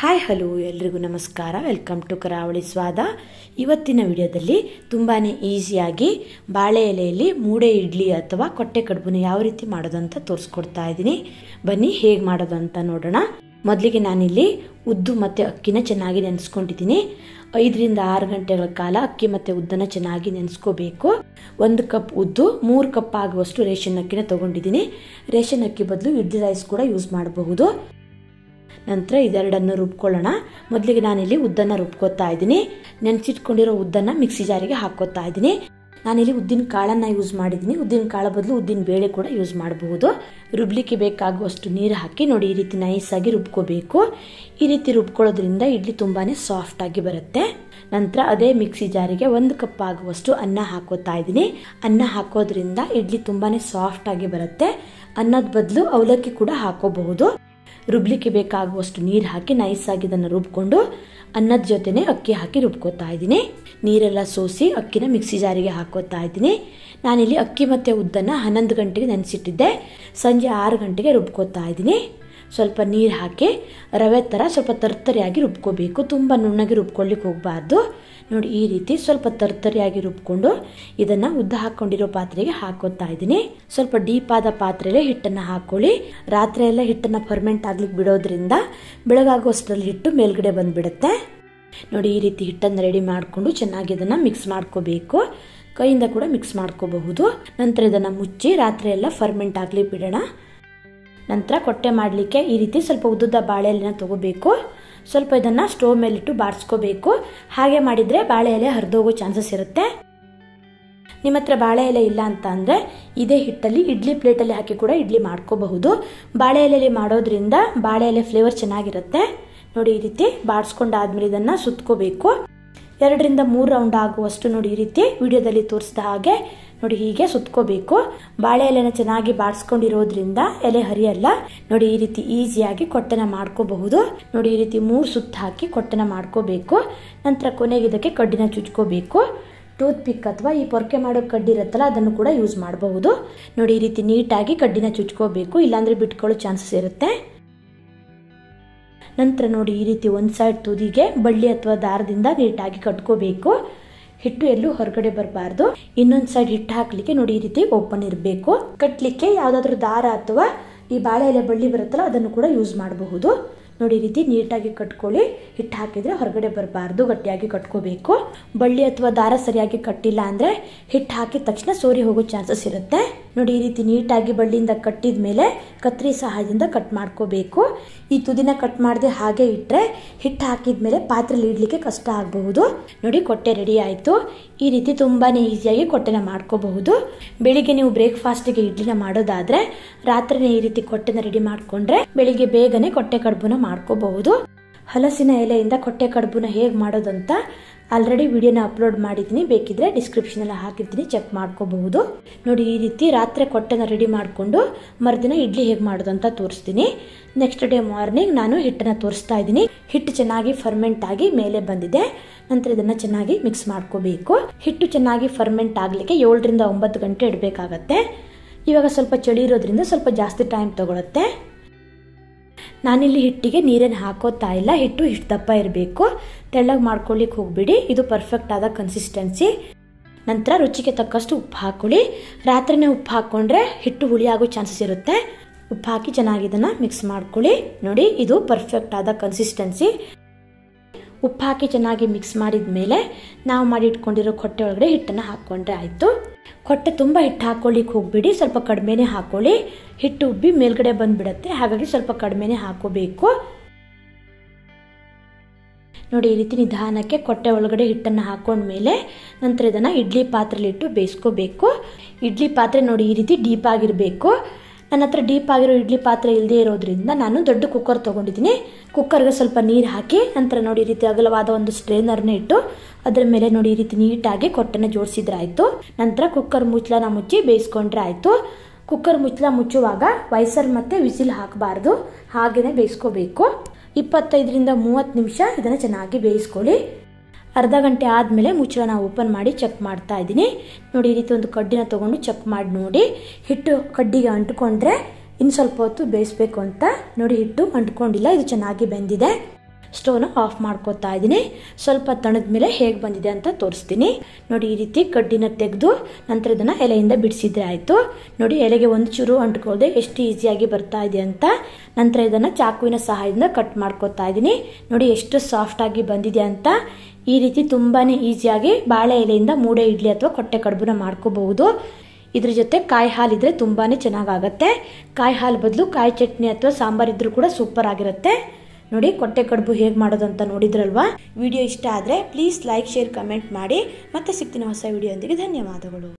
hi hello ಎಲ್ರಿಗೂ ನಮಸ್ಕಾರ welcome to ಕರಾವಳಿ ಸ್ವಾದ ಇವತ್ತಿನ ವಿಡಿಯೋದಲ್ಲಿ ತುಂಬಾ ಈಸಿಯಾಗಿ ಬಾಳೆ ಎಲೆಯಲ್ಲಿ ಮೂಡೆ ಇಡ್ಲಿ ಅಥವಾ ಕೊಟ್ಟೆ ಕಡುಬುನ ಯಾವ ರೀತಿ ಮಾಡೋದು ಅಂತ ತೋರಿಸ್ಕೊಡ್ತಾ ಇದ್ದೀನಿ ಬನ್ನಿ ಹೇಗೆ ಮಾಡೋದು ಅಂತ ನೋಡೋಣ ಮೊದಲಿಗೆ ನಾನಿಲ್ಲಿ ಉದ್ದು ಮತ್ತು ಅಕ್ಕಿನ ಚೆನ್ನಾಗಿ ನೆನೆಸ್ಕೊಂಡಿದ್ದೀನಿ ಐದರಿಂದ ಆರು ಗಂಟೆಗಳ ಕಾಲ ಅಕ್ಕಿ ಮತ್ತು ಉದ್ದನ್ನು ಚೆನ್ನಾಗಿ ನೆನೆಸ್ಕೋಬೇಕು ಒಂದು ಕಪ್ ಉದ್ದು ಮೂರು ಕಪ್ ಆಗುವಷ್ಟು ರೇಷನ್ ಅಕ್ಕಿನ ತೊಗೊಂಡಿದ್ದೀನಿ ರೇಷನ್ ಅಕ್ಕಿ ಬದಲು ಇಡ್ಲಿ ರೈಸ್ ಕೂಡ ಯೂಸ್ ಮಾಡಬಹುದು ನಂತರ ಇದೆರಡನ್ನು ರುಬ್ಕೊಳ್ಳೋಣ ಮೊದಲಿಗೆ ನಾನಿಲ್ಲಿ ಉದ್ದನ್ನು ರುಬ್ಕೋತಾ ಇದ್ದೀನಿ ನೆನೆಸಿಟ್ಕೊಂಡಿರೋ ಉದ್ದನ್ನು ಮಿಕ್ಸಿ ಜಾರಿಗೆ ಹಾಕೋತಾ ಇದ್ದೀನಿ ನಾನಿಲ್ಲಿ ಉದ್ದಿನ ಕಾಳನ್ನು ಯೂಸ್ ಮಾಡಿದ್ದೀನಿ ಉದ್ದಿನ ಕಾಳ ಬದಲು ಉದ್ದಿನ ಬೇಳೆ ಕೂಡ ಯೂಸ್ ಮಾಡಬಹುದು ರುಬ್ಲಿಕ್ಕೆ ಬೇಕಾಗುವಷ್ಟು ನೀರು ಹಾಕಿ ನೋಡಿ ಈ ರೀತಿ ನೈಸಾಗಿ ರುಬ್ಕೋಬೇಕು ಈ ರೀತಿ ರುಬ್ಕೊಳ್ಳೋದ್ರಿಂದ ಇಡ್ಲಿ ತುಂಬಾ ಸಾಫ್ಟಾಗಿ ಬರುತ್ತೆ ನಂತರ ಅದೇ ಮಿಕ್ಸಿ ಜಾರಿಗೆ ಒಂದು ಕಪ್ ಆಗುವಷ್ಟು ಅನ್ನ ಹಾಕೋತಾ ಇದ್ದೀನಿ ಅನ್ನ ಹಾಕೋದ್ರಿಂದ ಇಡ್ಲಿ ತುಂಬಾ ಸಾಫ್ಟಾಗಿ ಬರುತ್ತೆ ಅನ್ನದ ಬದಲು ಅವಲಕ್ಕಿ ಕೂಡ ಹಾಕೋಬಹುದು ರುಬ್ಲಿಕ್ಕೆ ಬೇಕಾಗುವಷ್ಟು ನೀರು ಹಾಕಿ ನೈಸಾಗಿ ಇದನ್ನು ರುಬ್ಕೊಂಡು ಅನ್ನದ ಜೊತೆನೆ ಅಕ್ಕಿ ಹಾಕಿ ರುಬ್ಕೋತಾ ಇದ್ದೀನಿ ನೀರೆಲ್ಲ ಸೋಸಿ ಅಕ್ಕಿನ ಮಿಕ್ಸಿ ಜಾರಿಗೆ ಹಾಕೋತಾ ಇದ್ದೀನಿ ನಾನಿಲ್ಲಿ ಅಕ್ಕಿ ಮತ್ತು ಉದ್ದನ್ನು ಹನ್ನೊಂದು ಗಂಟೆಗೆ ನೆನೆಸಿಟ್ಟಿದ್ದೆ ಸಂಜೆ ಆರು ಗಂಟೆಗೆ ರುಬ್ಕೋತಾ ಇದ್ದೀನಿ ಸ್ವಲ್ಪ ನೀರು ಹಾಕಿ ರವೆ ಥರ ಸ್ವಲ್ಪ ತರ್ತರಿಯಾಗಿ ರುಬ್ಕೋಬೇಕು ತುಂಬ ನುಣ್ಣಗೆ ರುಬ್ಕೊಳ್ಳಿಕ್ಕೆ ಹೋಗಬಾರ್ದು ನೋಡಿ ಈ ರೀತಿ ಸ್ವಲ್ಪ ತರ್ತರಿಯಾಗಿ ರುಬ್ಕೊಂಡು ಇದನ್ನು ಉದ್ದ ಹಾಕ್ಕೊಂಡಿರೋ ಪಾತ್ರೆಗೆ ಹಾಕೋತಾ ಇದ್ದೀನಿ ಸ್ವಲ್ಪ ಡೀಪ್ ಆದ ಪಾತ್ರೆಗೆ ಹಿಟ್ಟನ್ನು ಹಾಕೊಳ್ಳಿ ರಾತ್ರಿ ಎಲ್ಲ ಹಿಟ್ಟನ್ನು ಫರ್ಮೆಂಟ್ ಆಗ್ಲಿಕ್ಕೆ ಬಿಡೋದ್ರಿಂದ ಬೆಳಗಾಗುವಷ್ಟರಲ್ಲಿ ಹಿಟ್ಟು ಮೇಲ್ಗಡೆ ಬಂದುಬಿಡುತ್ತೆ ನೋಡಿ ಈ ರೀತಿ ಹಿಟ್ಟನ್ನು ರೆಡಿ ಮಾಡಿಕೊಂಡು ಚೆನ್ನಾಗಿ ಇದನ್ನು ಮಿಕ್ಸ್ ಮಾಡ್ಕೋಬೇಕು ಕೈಯಿಂದ ಕೂಡ ಮಿಕ್ಸ್ ಮಾಡ್ಕೋಬಹುದು ನಂತರ ಇದನ್ನು ಮುಚ್ಚಿ ರಾತ್ರಿ ಎಲ್ಲ ಫರ್ಮೆಂಟ್ ಆಗ್ಲಿಕ್ಕೆ ಬಿಡೋಣ ನಂತರ ಕೊಟ್ಟೆ ಮಾಡಲಿಕ್ಕೆ ಈ ರೀತಿ ಸ್ವಲ್ಪ ಉದ್ದುದ್ದ ಬಾಳೆ ಎಲೆನ ತಗೋಬೇಕು ಸ್ವಲ್ಪ ಇದನ್ನು ಸ್ಟೋವ್ ಮೇಲಿಟ್ಟು ಬಾಡಿಸ್ಕೋಬೇಕು ಹಾಗೆ ಮಾಡಿದರೆ ಬಾಳೆ ಎಲೆ ಹರಿದೋಗೋ ಚಾನ್ಸಸ್ ಇರುತ್ತೆ ನಿಮ್ಮ ಹತ್ರ ಬಾಳೆ ಎಲೆ ಇಲ್ಲ ಅಂತ ಅಂದರೆ ಇದೇ ಹಿಟ್ಟಲ್ಲಿ ಇಡ್ಲಿ ಪ್ಲೇಟಲ್ಲಿ ಹಾಕಿ ಕೂಡ ಇಡ್ಲಿ ಮಾಡ್ಕೋಬಹುದು ಬಾಳೆ ಎಲೆಯಲ್ಲಿ ಮಾಡೋದ್ರಿಂದ ಬಾಳೆ ಎಲೆ ಫ್ಲೇವರ್ ಚೆನ್ನಾಗಿರುತ್ತೆ ನೋಡಿ ಈ ರೀತಿ ಬಾಡಿಸ್ಕೊಂಡಾದ್ಮೇಲೆ ಇದನ್ನು ಸುತ್ಕೋಬೇಕು ಎರಡರಿಂದ ಮೂರು ರೌಂಡ್ ಆಗುವಷ್ಟು ನೋಡಿ ಈ ರೀತಿ ವಿಡಿಯೋದಲ್ಲಿ ತೋರಿಸಿದ ಹಾಗೆ ನೋಡಿ ಹೀಗೆ ಸುತ್ಕೋಬೇಕು ಬಾಳೆ ಎಲೆನ ಚೆನ್ನಾಗಿ ಬಾಡಿಸ್ಕೊಂಡಿರೋದ್ರಿಂದ ಎಲೆ ಹರಿಯಲ್ಲ ನೋಡಿ ಈ ರೀತಿ ಈಸಿಯಾಗಿ ಕೊಟ್ಟೆನ ಮಾಡ್ಕೋಬಹುದು ನೋಡಿ ಈ ರೀತಿ ಮೂರು ಸುತ್ತ ಹಾಕಿ ಕೊಟ್ಟೆನ ಮಾಡ್ಕೋಬೇಕು ನಂತರ ಕೊನೆಗೆ ಇದಕ್ಕೆ ಕಡ್ಡಿನ ಚುಚ್ಕೋಬೇಕು ಟೂತ್ ಪಿಕ್ ಅಥವಾ ಈ ಪೊರ್ಕೆ ಮಾಡೋ ಕಡ್ಡಿ ಇರುತ್ತಲ್ಲ ಅದನ್ನು ಕೂಡ ಯೂಸ್ ಮಾಡಬಹುದು ನೋಡಿ ಈ ರೀತಿ ನೀಟಾಗಿ ಕಡ್ಡಿನ ಚುಚ್ಕೋಬೇಕು ಇಲ್ಲಾಂದ್ರೆ ಬಿಟ್ಕೊಳ್ಳೋ ಚಾನ್ಸಸ್ ಇರುತ್ತೆ ನಂತರ ನೋಡಿ ಈ ರೀತಿ ಒಂದು ಸೈಡ್ ತುದಿಗೆ ಬಳ್ಳಿ ಅಥವಾ ದಾರದಿಂದ ನೀಟಾಗಿ ಕಟ್ಕೋಬೇಕು ಹಿಟ್ಟು ಎಲ್ಲೂ ಹೊರಗಡೆ ಬರಬಾರ್ದು ಇನ್ನೊಂದು ಸೈಡ್ ಹಿಟ್ಟು ಹಾಕ್ಲಿಕ್ಕೆ ನೋಡಿ ಈ ರೀತಿ ಓಪನ್ ಇರಬೇಕು ಕಟ್ಲಿಕ್ಕೆ ಯಾವುದಾದ್ರೂ ದಾರ ಅಥವಾ ಈ ಬಾಳೆ ಎಲೆ ಬಳ್ಳಿ ಬರುತ್ತಲ್ಲ ಅದನ್ನು ಕೂಡ ಯೂಸ್ ಮಾಡಬಹುದು ನೋಡಿ ಈ ರೀತಿ ನೀಟಾಗಿ ಕಟ್ಕೊಳ್ಳಿ ಹಿಟ್ಟು ಹಾಕಿದ್ರೆ ಹೊರಗಡೆ ಬರಬಾರ್ದು ಗಟ್ಟಿಯಾಗಿ ಕಟ್ಕೋಬೇಕು ಬಳ್ಳಿ ಅಥವಾ ದಾರ ಸರಿಯಾಗಿ ಕಟ್ಟಿಲ್ಲ ಅಂದರೆ ಹಿಟ್ಟು ಹಾಕಿದ ತಕ್ಷಣ ಸೋರಿ ಹೋಗೋ ಚಾನ್ಸಸ್ ಇರುತ್ತೆ ನೋಡಿ ಈ ರೀತಿ ನೀಟಾಗಿ ಬಳ್ಳಿಯಿಂದ ಕಟ್ಟಿದ ಮೇಲೆ ಕತ್ರಿ ಸಹಾಯದಿಂದ ಕಟ್ ಮಾಡ್ಕೋಬೇಕು ಈ ತುದಿನ ಕಟ್ ಮಾಡದೆ ಹಾಗೆ ಇಟ್ಟರೆ ಹಿಟ್ಟು ಹಾಕಿದ ಮೇಲೆ ಪಾತ್ರೆಲಿ ಇಡ್ಲಿಕ್ಕೆ ಕಷ್ಟ ಆಗಬಹುದು ನೋಡಿ ಕೊಟ್ಟೆ ರೆಡಿ ಆಯಿತು ಈ ರೀತಿ ತುಂಬಾ ಈಸಿಯಾಗಿ ಕೊಟ್ಟೆನ ಮಾಡ್ಕೋಬಹುದು ಬೆಳಿಗ್ಗೆ ನೀವು ಬ್ರೇಕ್ಫಾಸ್ಟಿಗೆ ಇಡ್ಲಿನ ಮಾಡೋದಾದ್ರೆ ರಾತ್ರಿನೇ ಈ ರೀತಿ ಕೊಟ್ಟೆನ ರೆಡಿ ಮಾಡಿಕೊಂಡ್ರೆ ಬೆಳಿಗ್ಗೆ ಬೇಗನೆ ಕೊಟ್ಟೆ ಕಡುಬುನ ಮಾಡ್ಕೋಬಹುದು ಹಲಸಿನ ಎಲೆಯಿಂದ ಕೊಟ್ಟೆ ಕಡುಬುನ ಹೇಗೆ ಮಾಡೋದಂತ ಆಲ್ರೆಡಿ ವಿಡಿಯೋನ ಅಪ್ಲೋಡ್ ಮಾಡಿದ್ದೀನಿ ಬೇಕಿದ್ರೆ ಡಿಸ್ಕ್ರಿಪ್ಷನಲ್ಲಿ ಹಾಕಿರ್ತೀನಿ ಚೆಕ್ ಮಾಡ್ಕೋಬಹುದು ನೋಡಿ ಈ ರೀತಿ ರಾತ್ರಿ ಕೊಟ್ಟೆನ ರೆಡಿ ಮಾಡಿಕೊಂಡು ಮರುದಿನ ಇಡ್ಲಿ ಹೇಗೆ ಮಾಡೋದು ಅಂತ ತೋರಿಸ್ತೀನಿ ನೆಕ್ಸ್ಟ್ ಡೇ ಮಾರ್ನಿಂಗ್ ನಾನು ಹಿಟ್ಟನ್ನು ತೋರಿಸ್ತಾ ಇದ್ದೀನಿ ಹಿಟ್ಟು ಚೆನ್ನಾಗಿ ಫರ್ಮೆಂಟ್ ಆಗಿ ಮೇಲೆ ಬಂದಿದೆ ನಂತರ ಇದನ್ನು ಚೆನ್ನಾಗಿ ಮಿಕ್ಸ್ ಮಾಡ್ಕೋಬೇಕು ಹಿಟ್ಟು ಚೆನ್ನಾಗಿ ಫರ್ಮೆಂಟ್ ಆಗಲಿಕ್ಕೆ ಏಳರಿಂದ ಒಂಬತ್ತು ಗಂಟೆ ಇಡಬೇಕಾಗತ್ತೆ ಇವಾಗ ಸ್ವಲ್ಪ ಚಳಿ ಇರೋದ್ರಿಂದ ಸ್ವಲ್ಪ ಜಾಸ್ತಿ ಟೈಮ್ ತಗೊಳುತ್ತೆ ನಾನಿಲ್ಲಿ ಹಿಟ್ಟಿಗೆ ನೀರೇನು ಹಾಕೋತಾ ಇಲ್ಲ ಹಿಟ್ಟು ಇಷ್ಟು ದಪ್ಪ ಇರಬೇಕು ತೆಳ್ಳಗೆ ಮಾಡ್ಕೊಳ್ಳಿಕ್ಕೆ ಹೋಗ್ಬಿಡಿ ಇದು ಪರ್ಫೆಕ್ಟ್ ಆದ ಕನ್ಸಿಸ್ಟೆನ್ಸಿ ನಂತರ ರುಚಿಗೆ ತಕ್ಕಷ್ಟು ಉಪ್ಪು ಹಾಕೊಳ್ಳಿ ರಾತ್ರಿನೇ ಉಪ್ಪು ಹಾಕ್ಕೊಂಡ್ರೆ ಹಿಟ್ಟು ಹುಳಿ ಆಗೋ ಚಾನ್ಸಸ್ ಇರುತ್ತೆ ಉಪ್ಪು ಹಾಕಿ ಚೆನ್ನಾಗಿ ಇದನ್ನು ಮಿಕ್ಸ್ ಮಾಡ್ಕೊಳ್ಳಿ ನೋಡಿ ಇದು ಪರ್ಫೆಕ್ಟ್ ಆದ ಕನ್ಸಿಸ್ಟೆನ್ಸಿ ಉಪ್ಪು ಹಾಕಿ ಚೆನ್ನಾಗಿ ಮಿಕ್ಸ್ ಮಾಡಿದ ಮೇಲೆ ನಾವು ಮಾಡಿ ಇಟ್ಕೊಂಡಿರೋ ಕೊಟ್ಟೆ ಒಳಗಡೆ ಹಿಟ್ಟನ್ನು ಹಾಕ್ಕೊಂಡ್ರೆ ಆಯಿತು ಕೊಟ್ಟೆ ತುಂಬ ಹಿಟ್ಟು ಹಾಕ್ಕೊಳ್ಳಿಕ್ಕೆ ಹೋಗ್ಬಿಡಿ ಸ್ವಲ್ಪ ಕಡಿಮೆನೇ ಹಾಕ್ಕೊಳ್ಳಿ ಹಿಟ್ಟು ಉಬ್ಬಿ ಮೇಲ್ಗಡೆ ಬಂದುಬಿಡುತ್ತೆ ಹಾಗಾಗಿ ಸ್ವಲ್ಪ ಕಡಿಮೆನೇ ಹಾಕೋಬೇಕು ನೋಡಿ ಈ ರೀತಿ ನಿಧಾನಕ್ಕೆ ಕೊಟ್ಟೆ ಒಳಗಡೆ ಹಿಟ್ಟನ್ನು ಹಾಕೊಂಡ್ಮೇಲೆ ನಂತರ ಇದನ್ನು ಇಡ್ಲಿ ಪಾತ್ರೆಲಿಟ್ಟು ಬೇಯಿಸ್ಕೋಬೇಕು ಇಡ್ಲಿ ಪಾತ್ರೆ ನೋಡಿ ಈ ರೀತಿ ಡೀಪ್ ಆಗಿರಬೇಕು ನನ್ನ ಹತ್ರ ಡೀಪ್ ಆಗಿರೋ ಇಡ್ಲಿ ಪಾತ್ರೆ ಇಲ್ಲದೆ ಇರೋದ್ರಿಂದ ನಾನು ದೊಡ್ಡ ಕುಕ್ಕರ್ ತೊಗೊಂಡಿದ್ದೀನಿ ಕುಕ್ಕರ್ಗೆ ಸ್ವಲ್ಪ ನೀರು ಹಾಕಿ ನಂತರ ನೋಡಿ ಈ ರೀತಿ ಅಗಲವಾದ ಒಂದು ಸ್ಟ್ರೇನರ್ನ ಇಟ್ಟು ಅದರ ಮೇಲೆ ನೋಡಿ ಈ ರೀತಿ ನೀಟಾಗಿ ಕೊಟ್ಟೆನ ಜೋಡಿಸಿದ್ರೆ ಆಯಿತು ನಂತರ ಕುಕ್ಕರ್ ಮುಚ್ಚಲನ ಮುಚ್ಚಿ ಬೇಯಿಸ್ಕೊಂಡ್ರೆ ಆಯಿತು ಕುಕ್ಕರ್ ಮುಚ್ಚಲ ಮುಚ್ಚುವಾಗ ವೈಸರ್ ಮತ್ತು ವಿಸಿಲ್ ಹಾಕಬಾರ್ದು ಹಾಗೆಯೇ ಬೇಯಿಸ್ಕೋಬೇಕು ಇಪ್ಪತ್ತೈದರಿಂದ ಮೂವತ್ತು ನಿಮಿಷ ಇದನ್ನು ಚೆನ್ನಾಗಿ ಬೇಯಿಸ್ಕೊಳ್ಳಿ ಅರ್ಧ ಗಂಟೆ ಆದಮೇಲೆ ಮುಚ್ಚಳನ ಓಪನ್ ಮಾಡಿ ಚೆಕ್ ಮಾಡ್ತಾ ಇದ್ದೀನಿ ನೋಡಿ ಈ ರೀತಿ ಒಂದು ಕಡ್ಡಿನ ತೊಗೊಂಡು ಚೆಕ್ ಮಾಡಿ ನೋಡಿ ಹಿಟ್ಟು ಕಡ್ಡಿಗೆ ಅಂಟ್ಕೊಂಡ್ರೆ ಇನ್ನು ಸ್ವಲ್ಪ ಹೊತ್ತು ಬೇಯಿಸ್ಬೇಕು ಅಂತ ನೋಡಿ ಹಿಟ್ಟು ಅಂಟ್ಕೊಂಡಿಲ್ಲ ಇದು ಚೆನ್ನಾಗಿ ಬೆಂದಿದೆ ಸ್ಟವ್ನ ಆಫ್ ಮಾಡ್ಕೊತಾ ಇದ್ದೀನಿ ಸ್ವಲ್ಪ ತಣದ ಮೇಲೆ ಹೇಗೆ ಬಂದಿದೆ ಅಂತ ತೋರಿಸ್ತೀನಿ ನೋಡಿ ಈ ರೀತಿ ಕಡ್ಡಿನ ತೆಗೆದು ನಂತರ ಇದನ್ನು ಎಲೆಯಿಂದ ಬಿಡಿಸಿದ್ರೆ ಆಯಿತು ನೋಡಿ ಎಲೆಗೆ ಒಂದು ಚೂರು ಅಂಟ್ಕೊಳ್ಳದೆ ಎಷ್ಟು ಈಸಿಯಾಗಿ ಬರ್ತಾ ಇದೆ ಅಂತ ನಂತರ ಇದನ್ನು ಚಾಕುವಿನ ಸಹಾಯದಿಂದ ಕಟ್ ಮಾಡ್ಕೊತಾ ಇದ್ದೀನಿ ನೋಡಿ ಎಷ್ಟು ಸಾಫ್ಟಾಗಿ ಬಂದಿದೆ ಅಂತ ಈ ರೀತಿ ತುಂಬಾ ಈಸಿಯಾಗಿ ಬಾಳೆ ಎಲೆಯಿಂದ ಮೂಡೆ ಇಡ್ಲಿ ಅಥವಾ ಕೊಟ್ಟೆ ಕಡುಬುನ ಮಾಡ್ಕೋಬಹುದು ಇದ್ರ ಜೊತೆ ಕಾಯಿ ಹಾಲು ಇದ್ರೆ ತುಂಬಾ ಚೆನ್ನಾಗಾಗತ್ತೆ ಕಾಯಿ ಹಾಲು ಬದಲು ಕಾಯಿ ಚಟ್ನಿ ಅಥವಾ ಸಾಂಬಾರ್ ಇದ್ರೂ ಕೂಡ ಸೂಪರ್ ಆಗಿರುತ್ತೆ ನೋಡಿ ಕೊಟ್ಟೆ ಕಡುಬು ಹೇಗೆ ಮಾಡೋದು ಅಂತ ನೋಡಿದ್ರಲ್ವಾ ವಿಡಿಯೋ ಇಷ್ಟ ಆದರೆ ಪ್ಲೀಸ್ ಲೈಕ್ ಶೇರ್ ಕಮೆಂಟ್ ಮಾಡಿ ಮತ್ತೆ ಸಿಗ್ತೀನಿ ಹೊಸ ವಿಡಿಯೋ ಒಂದಿಗೆ ಧನ್ಯವಾದಗಳು